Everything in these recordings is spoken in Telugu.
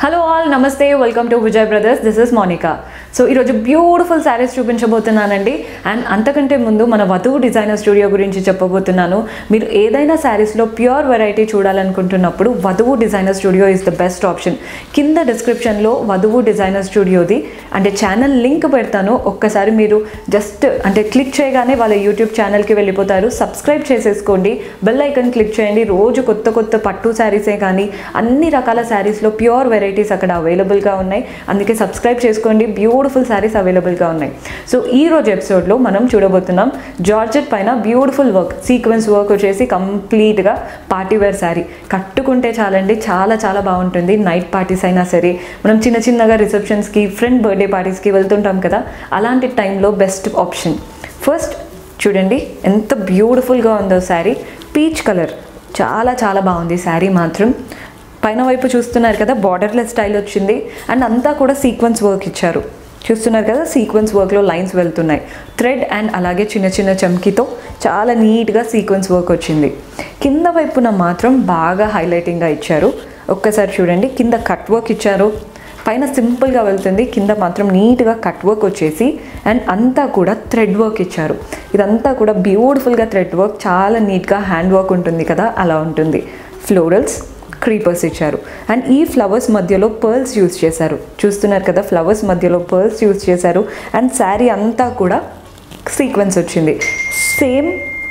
హలో ఆల్ నమస్తే welcome to Vijay brothers this is Monika so ఈరోజు బ్యూటిఫుల్ శారీస్ చూపించబోతున్నానండి అండ్ అంతకంటే ముందు మన వధువు డిజైనర్ స్టూడియో గురించి చెప్పబోతున్నాను మీరు ఏదైనా శారీస్లో ప్యూర్ వెరైటీ చూడాలనుకుంటున్నప్పుడు Vadhuvu designer studio is the best option కింద డిస్క్రిప్షన్లో వధువు డిజైనర్ స్టూడియోది అంటే ఛానల్ లింక్ పెడతాను ఒక్కసారి మీరు జస్ట్ అంటే క్లిక్ చేయగానే వాళ్ళ యూట్యూబ్ ఛానల్కి వెళ్ళిపోతారు సబ్స్క్రైబ్ చేసేసుకోండి బెల్ ఐకన్ క్లిక్ చేయండి రోజు కొత్త కొత్త పట్టు శారీసే కానీ అన్ని రకాల శారీస్లో ప్యూర్ వెరైటీస్ అక్కడ అవైలబుల్గా ఉన్నాయి అందుకే సబ్స్క్రైబ్ చేసుకోండి బ్యూటిఫుల్ శారీస్ అవైలబుల్గా ఉన్నాయి సో ఈ రోజు ఎపిసోడ్లో మనం చూడబోతున్నాం జార్జెట్ పైన బ్యూటిఫుల్ వర్క్ సీక్వెన్స్ వర్క్ వచ్చేసి కంప్లీట్గా పార్టీ వేర్ శారీ కట్టుకుంటే చాలండి చాలా చాలా బాగుంటుంది నైట్ పార్టీస్ అయినా సరే మనం చిన్న చిన్నగా రిసెప్షన్స్కి ఫ్రెండ్ బర్త్డే పార్టీస్కి వెళ్తుంటాం కదా అలాంటి టైంలో బెస్ట్ ఆప్షన్ ఫస్ట్ చూడండి ఎంత బ్యూటిఫుల్గా ఉందో శారీ పీచ్ కలర్ చాలా చాలా బాగుంది శారీ మాత్రం పైన వైపు చూస్తున్నారు కదా బార్డర్లెస్ స్టైల్ వచ్చింది అండ్ అంతా కూడా సీక్వెన్స్ వర్క్ ఇచ్చారు చూస్తున్నారు కదా సీక్వెన్స్ వర్క్లో లైన్స్ వెళ్తున్నాయి థ్రెడ్ అండ్ అలాగే చిన్న చిన్న చమ్కీతో చాలా నీట్గా సీక్వెన్స్ వర్క్ వచ్చింది కింద వైపున మాత్రం బాగా హైలైటింగ్గా ఇచ్చారు ఒక్కసారి చూడండి కింద కట్ వర్క్ ఇచ్చారు పైన సింపుల్గా వెళ్తుంది కింద మాత్రం నీట్గా కట్ వర్క్ వచ్చేసి అండ్ అంతా కూడా థ్రెడ్ వర్క్ ఇచ్చారు ఇదంతా కూడా బ్యూటిఫుల్గా థ్రెడ్ వర్క్ చాలా నీట్గా హ్యాండ్ వర్క్ ఉంటుంది కదా అలా ఉంటుంది ఫ్లోరల్స్ క్రీపర్స్ ఇచ్చారు అండ్ ఈ ఫ్లవర్స్ మధ్యలో పర్ల్స్ యూస్ చేశారు చూస్తున్నారు కదా ఫ్లవర్స్ మధ్యలో పర్ల్స్ యూస్ చేశారు అండ్ శారీ అంతా కూడా సీక్వెన్స్ వచ్చింది సేమ్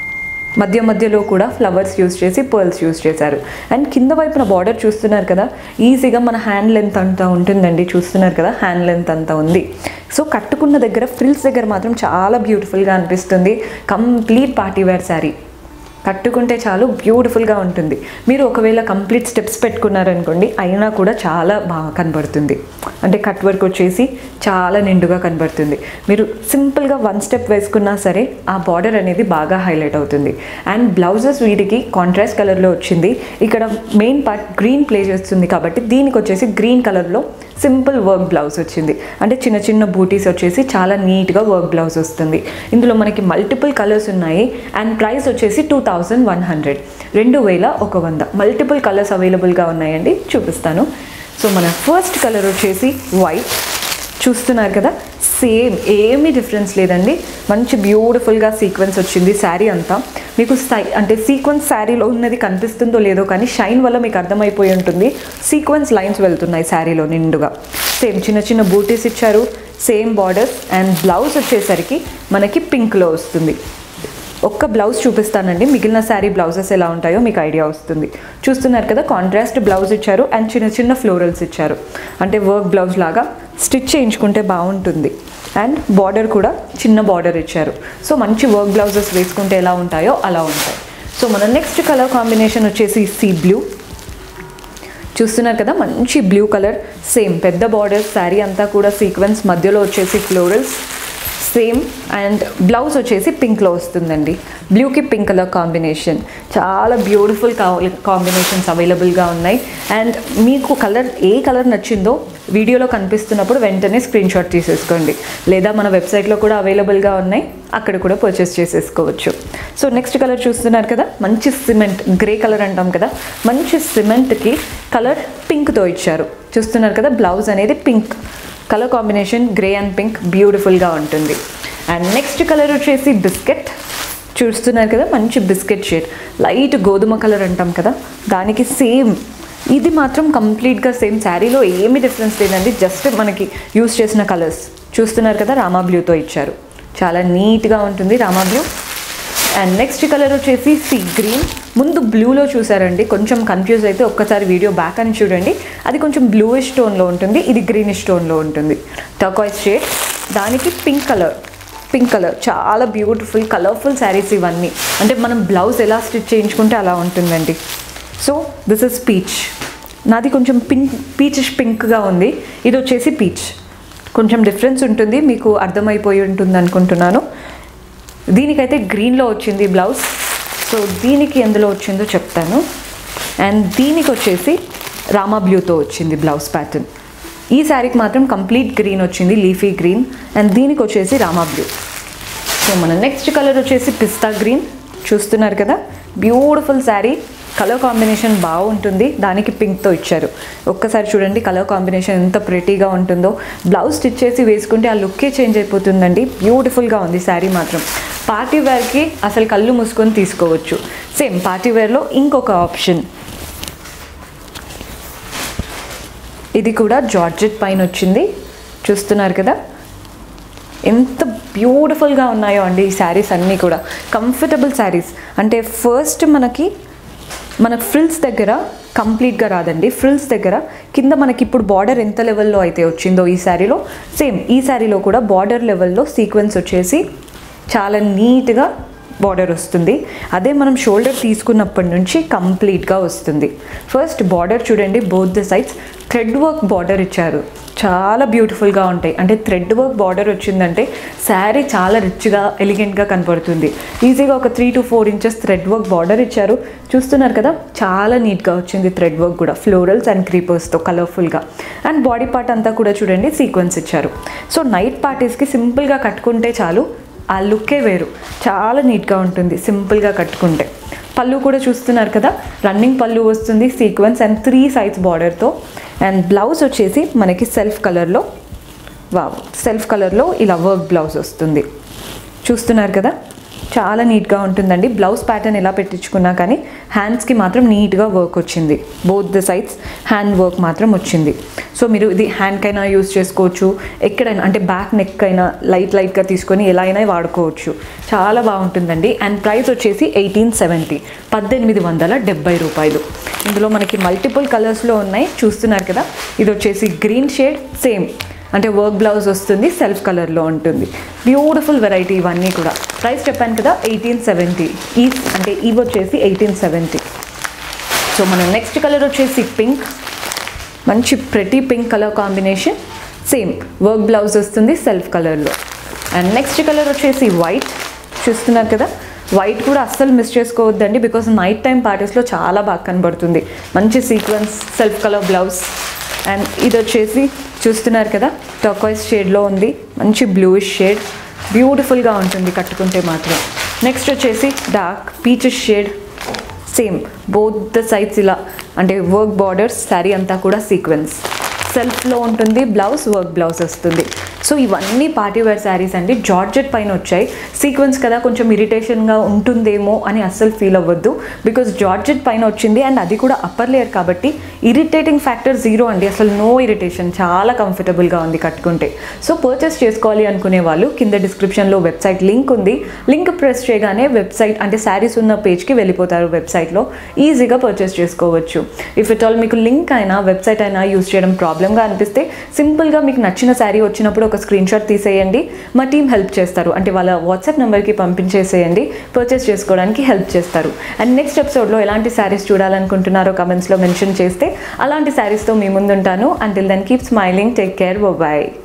మధ్య మధ్యలో కూడా ఫ్లవర్స్ యూస్ చేసి పర్ల్స్ యూస్ చేశారు అండ్ కింద వైపున బార్డర్ చూస్తున్నారు కదా ఈజీగా మన హ్యాండ్ లెంత్ అంతా ఉంటుందండి చూస్తున్నారు కదా హ్యాండ్ లెంత్ అంతా ఉంది సో కట్టుకున్న దగ్గర ఫ్రిల్స్ దగ్గర మాత్రం చాలా బ్యూటిఫుల్గా అనిపిస్తుంది కంప్లీట్ పార్టీ వేర్ శారీ కట్టుకుంటే చాలు బ్యూటిఫుల్గా ఉంటుంది మీరు ఒకవేళ కంప్లీట్ స్టెప్స్ పెట్టుకున్నారనుకోండి అయినా కూడా చాలా బాగా కనబడుతుంది అంటే కట్ వర్క్ వచ్చేసి చాలా నిండుగా కనబడుతుంది మీరు సింపుల్గా వన్ స్టెప్ వేసుకున్నా సరే ఆ బార్డర్ అనేది బాగా హైలైట్ అవుతుంది అండ్ బ్లౌజెస్ వీటికి కాంట్రాస్ట్ కలర్లో వచ్చింది ఇక్కడ మెయిన్ పార్ట్ గ్రీన్ ప్లే చేస్తుంది కాబట్టి దీనికి వచ్చేసి గ్రీన్ కలర్లో సింపుల్ వర్క్ బ్లౌజ్ వచ్చింది అంటే చిన్న చిన్న బూటీస్ వచ్చేసి చాలా నీట్గా వర్క్ బ్లౌజ్ వస్తుంది ఇందులో మనకి మల్టిపుల్ కలర్స్ ఉన్నాయి అండ్ ప్రైస్ వచ్చేసి టూ థౌజండ్ వన్ హండ్రెడ్ రెండు వేల ఒక వంద మల్టిపుల్ కలర్స్ అవైలబుల్గా ఉన్నాయండి చూపిస్తాను సో మన ఫస్ట్ కలర్ వచ్చేసి వైట్ చూస్తున్నారు కదా సేమ్ ఏమీ డిఫరెన్స్ లేదండి మంచి బ్యూటిఫుల్గా సీక్వెన్స్ వచ్చింది శారీ అంతా మీకు సై అంటే సీక్వెన్స్ శారీలో ఉన్నది కనిపిస్తుందో లేదో కానీ షైన్ వల్ల మీకు అర్థమైపోయి ఉంటుంది సీక్వెన్స్ లైన్స్ వెళ్తున్నాయి శారీలో నిండుగా సేమ్ చిన్న చిన్న బూటీస్ ఇచ్చారు సేమ్ బార్డర్స్ అండ్ బ్లౌజ్ వచ్చేసరికి మనకి పింక్లో వస్తుంది ఒక్క బ్లౌజ్ చూపిస్తానండి మిగిలిన శారీ బ్లౌజెస్ ఎలా ఉంటాయో మీకు ఐడియా వస్తుంది చూస్తున్నారు కదా కాంట్రాస్ట్ బ్లౌజ్ ఇచ్చారు అండ్ చిన్న చిన్న ఫ్లోరల్స్ ఇచ్చారు అంటే వర్క్ బ్లౌజ్ లాగా స్టిచ్ చేయించుకుంటే బాగుంటుంది అండ్ బార్డర్ కూడా చిన్న బార్డర్ ఇచ్చారు సో మంచి వర్క్ బ్లౌజెస్ వేసుకుంటే ఎలా ఉంటాయో అలా ఉంటాయి సో మన నెక్స్ట్ కలర్ కాంబినేషన్ వచ్చేసి సీ బ్లూ చూస్తున్నారు కదా మంచి బ్లూ కలర్ సేమ్ పెద్ద బార్డర్ శారీ అంతా కూడా సీక్వెన్స్ మధ్యలో వచ్చేసి ఫ్లోరల్స్ సేమ్ అండ్ బ్లౌజ్ వచ్చేసి పింక్లో వస్తుందండి బ్లూకి పింక్ కలర్ కాంబినేషన్ చాలా బ్యూటిఫుల్ కాంబినేషన్స్ అవైలబుల్గా ఉన్నాయి అండ్ మీకు కలర్ ఏ కలర్ నచ్చిందో వీడియోలో కనిపిస్తున్నప్పుడు వెంటనే స్క్రీన్ షాట్ తీసేసుకోండి లేదా మన వెబ్సైట్లో కూడా అవైలబుల్గా ఉన్నాయి అక్కడ కూడా పర్చేస్ చేసేసుకోవచ్చు సో నెక్స్ట్ కలర్ చూస్తున్నారు కదా మంచి సిమెంట్ గ్రే కలర్ అంటాం కదా మంచి సిమెంట్కి కలర్ పింక్తో ఇచ్చారు చూస్తున్నారు కదా బ్లౌజ్ అనేది pink colour combination grey and pink బ్యూటిఫుల్గా ఉంటుంది అండ్ నెక్స్ట్ కలర్ వచ్చేసి బిస్కెట్ చూస్తున్నారు కదా మంచి బిస్కెట్ షేడ్ లైట్ గోధుమ కలర్ అంటాం కదా దానికి సేమ్ ఇది మాత్రం కంప్లీట్గా సేమ్ శారీలో ఏమి డిఫరెన్స్ లేదండి జస్ట్ మనకి యూస్ చేసిన కలర్స్ చూస్తున్నారు కదా రామా బ్లూతో ఇచ్చారు చాలా నీట్గా ఉంటుంది Rama blue and next colour వచ్చేసి సీ గ్రీన్ ముందు బ్లూలో చూసారండి కొంచెం కన్ఫ్యూజ్ అయితే ఒక్కసారి వీడియో బ్యాక్ అని చూడండి అది కొంచెం బ్లూయిష్ టోన్లో ఉంటుంది ఇది గ్రీనిష్ టోన్లో ఉంటుంది టర్కాయిస్ షేడ్ దానికి పింక్ కలర్ పింక్ కలర్ చాలా బ్యూటిఫుల్ కలర్ఫుల్ శారీస్ ఇవన్నీ అంటే మనం బ్లౌజ్ ఎలా స్టిచ్ చేయించుకుంటే అలా ఉంటుందండి సో దిస్ ఇస్ పీచ్ నాది కొంచెం పింక్ పీచిష్ పింక్గా ఉంది ఇది వచ్చేసి పీచ్ కొంచెం డిఫరెన్స్ ఉంటుంది మీకు అర్థమైపోయి ఉంటుంది అనుకుంటున్నాను దీనికైతే గ్రీన్లో వచ్చింది బ్లౌజ్ సో దీనికి ఎందులో వచ్చిందో చెప్తాను అండ్ దీనికి వచ్చేసి రామా బ్లూతో వచ్చింది బ్లౌజ్ ప్యాటర్న్ ఈ శారీకి మాత్రం కంప్లీట్ గ్రీన్ వచ్చింది లీఫీ గ్రీన్ అండ్ దీనికి వచ్చేసి రామా బ్లూ సో మన నెక్స్ట్ కలర్ వచ్చేసి పిస్తా గ్రీన్ చూస్తున్నారు కదా బ్యూటిఫుల్ శారీ కలర్ కాంబినేషన్ బాగుంటుంది దానికి పింక్తో ఇచ్చారు ఒక్కసారి చూడండి కలర్ కాంబినేషన్ ఎంత ప్రెటీగా ఉంటుందో బ్లౌజ్ స్టిచ్ చేసి వేసుకుంటే ఆ లుక్కే చేంజ్ అయిపోతుందండి బ్యూటిఫుల్గా ఉంది శారీ మాత్రం పార్టీ వేర్కి అసలు కళ్ళు మూసుకొని తీసుకోవచ్చు సేమ్ పార్టీ వేర్లో ఇంకొక ఆప్షన్ ఇది కూడా జార్జెట్ పైన వచ్చింది చూస్తున్నారు కదా ఎంత బ్యూటిఫుల్గా ఉన్నాయో అండి ఈ శారీస్ అన్నీ కూడా కంఫర్టబుల్ శారీస్ అంటే ఫస్ట్ మనకి మన ఫ్రిల్స్ దగ్గర కంప్లీట్గా రాదండి ఫ్రిల్స్ దగ్గర కింద మనకి ఇప్పుడు బార్డర్ ఎంత లెవెల్లో అయితే వచ్చిందో ఈ శారీలో సేమ్ ఈ శారీలో కూడా బార్డర్ లెవెల్లో సీక్వెన్స్ వచ్చేసి చాలా నీట్గా బార్డర్ వస్తుంది అదే మనం షోల్డర్ తీసుకున్నప్పటి నుంచి కంప్లీట్గా వస్తుంది ఫస్ట్ బార్డర్ చూడండి both the sides thread work border ఇచ్చారు చాలా బ్యూటిఫుల్గా ఉంటాయి అంటే థ్రెడ్ వర్క్ బార్డర్ వచ్చిందంటే శారీ చాలా రిచ్గా ఎలిగెంట్గా కనపడుతుంది ఈజీగా ఒక three to four inches thread work border ఇచ్చారు చూస్తున్నారు కదా చాలా నీట్గా వచ్చింది థ్రెడ్ వర్క్ కూడా ఫ్లోరల్స్ అండ్ క్రీపర్స్తో కలర్ఫుల్గా అండ్ బాడీ పార్ట్ అంతా కూడా చూడండి సీక్వెన్స్ ఇచ్చారు సో నైట్ పార్టీస్కి సింపుల్గా కట్టుకుంటే చాలు ఆ లుక్కే వేరు చాలా నీట్గా ఉంటుంది సింపుల్గా కట్టుకుంటే పళ్ళు కూడా చూస్తున్నారు కదా రన్నింగ్ పళ్ళు వస్తుంది సీక్వెన్స్ అండ్ త్రీ సైజ్ బార్డర్తో అండ్ బ్లౌజ్ వచ్చేసి మనకి సెల్ఫ్ కలర్లో వావ్ సెల్ఫ్ కలర్లో ఇలా వర్క్ బ్లౌజ్ వస్తుంది చూస్తున్నారు కదా చాలా నీట్గా ఉంటుందండి బ్లౌజ్ ప్యాటర్న్ ఎలా పెట్టించుకున్నా కానీ హ్యాండ్స్కి మాత్రం నీట్గా వర్క్ వచ్చింది both the sides hand work మాత్రం వచ్చింది సో మీరు ఇది హ్యాండ్కైనా యూస్ చేసుకోవచ్చు ఎక్కడైనా అంటే బ్యాక్ నెక్ అయినా లైట్ లైట్గా తీసుకొని ఎలా అయినా వాడుకోవచ్చు చాలా బాగుంటుందండి అండ్ ప్రైస్ వచ్చేసి ఎయిటీన్ సెవెంటీ పద్దెనిమిది వందల డెబ్బై రూపాయలు ఇందులో మనకి మల్టిపుల్ కలర్స్లో ఉన్నాయి చూస్తున్నారు కదా ఇది వచ్చేసి గ్రీన్ షేడ్ సేమ్ అంటే వర్క్ బ్లౌజ్ వస్తుంది సెల్ఫ్ కలర్లో ఉంటుంది బ్యూటిఫుల్ వెరైటీ ఇవన్నీ కూడా ప్రైస్ చెప్పాను కదా ఎయిటీన్ సెవెంటీ ఈ అంటే ఇవి వచ్చేసి ఎయిటీన్ సెవెంటీ సో మన నెక్స్ట్ కలర్ వచ్చేసి పింక్ మంచి ప్రతి pink colour combination same work blouse వస్తుంది సెల్ఫ్ కలర్లో అండ్ నెక్స్ట్ కలర్ వచ్చేసి వైట్ చూస్తున్నారు కదా వైట్ కూడా అస్సలు మిస్ చేసుకోవద్దండి బికాస్ నైట్ టైం పార్టీస్లో చాలా బాగా కనబడుతుంది మంచి sequence self colour blouse and ఇది వచ్చేసి చూస్తున్నారు కదా టర్కాయిస్ షేడ్లో ఉంది మంచి బ్లూయిష్ షేడ్ బ్యూటిఫుల్గా ఉంటుంది కట్టుకుంటే మాత్రం నెక్స్ట్ వచ్చేసి dark peaches shade same both the sides ఇలా అంటే వర్క్ బార్డర్స్ శారీ అంతా కూడా సీక్వెన్స్ సెల్ఫ్లో ఉంటుంది బ్లౌజ్ వర్క్ బ్లౌజ్ వస్తుంది సో ఇవన్నీ పార్టీ వేర్ శారీస్ అండి జార్జెట్ పైన వచ్చాయి సీక్వెన్స్ కదా కొంచెం ఇరిటేషన్గా ఉంటుందేమో అని అస్సలు ఫీల్ అవ్వద్దు బికాజ్ జార్జెట్ పైన వచ్చింది అండ్ అది కూడా అప్పర్ లేయర్ కాబట్టి ఇరిటేటింగ్ ఫ్యాక్టర్ జీరో అండి అసలు నో ఇరిటేషన్ చాలా కంఫర్టబుల్గా ఉంది కట్టుకుంటే సో పర్చేస్ చేసుకోవాలి అనుకునే వాళ్ళు కింద డిస్క్రిప్షన్లో వెబ్సైట్ లింక్ ఉంది లింక్ ప్రెస్ చేయగానే వెబ్సైట్ అంటే శారీస్ ఉన్న పేజ్కి వెళ్ళిపోతారు వెబ్సైట్లో ఈజీగా పర్చేస్ చేసుకోవచ్చు ఇఫ్ ఇట్ ఆల్ మీకు లింక్ అయినా వెబ్సైట్ అయినా యూస్ చేయడం ప్రాబ్లమ్గా అనిపిస్తే సింపుల్గా మీకు నచ్చిన శారీ వచ్చినప్పుడు ఒక స్క్రీన్ షాట్ తీసేయండి మా టీం హెల్ప్ చేస్తారు అంటే వాళ్ళ వాట్సాప్ నెంబర్కి పంపించేసేయండి పర్చేస్ చేసుకోవడానికి హెల్ప్ చేస్తారు అండ్ నెక్స్ట్ ఎపిసోడ్లో ఎలాంటి శారీస్ చూడాలనుకుంటున్నారో కమెంట్స్లో మెన్షన్ చేస్తే అలాంటి శారీస్తో మీ ముందుంటాను until then keep smiling take care bye